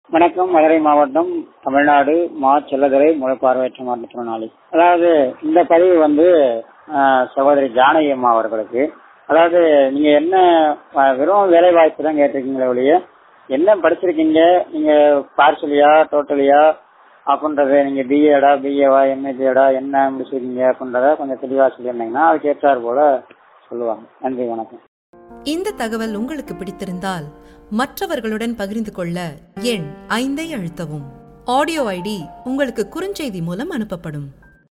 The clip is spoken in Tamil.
வணக்கம் மதுரை மாவட்டம் தமிழ்நாடு மா செல்லதுரை முளைப்பார்வையற்ற மாற்றுத்திறனாளி அதாவது இந்த பதிவு வந்து ஆஹ், சகோதரி ஜானகி அம்மா அவர்களுக்கு அதாவது நீங்க என்ன ஆஹ், வெறும் வேலை வாய்ப்பு தான் கேட்டிருக்கீங்களே ஒழிய என்ன படிச்சிருக்கீங்க நீங்க பார்சலியா டோட்டலியா அப்படின்றது நீங்க பிஏடா பிஏவா எம்ஏபிஏடா என்ன முடிச்சிருக்கீங்க அப்படின்றத கொஞ்சம் தெளிவா சொல்லியிருந்தீங்கன்னா அதுக்கு ஏற்றாறு போல சொல்லுவாங்க நன்றி வணக்கம் இந்த தகவல் உங்களுக்கு பிடித்திருந்தால் மற்றவர்களுடன் பகிர்ந்து கொள்ள எண் ஐந்தை அழுத்தவும் ஆடியோ ஐடி உங்களுக்கு குறுஞ்செய்தி மூலம் அனுப்பப்படும்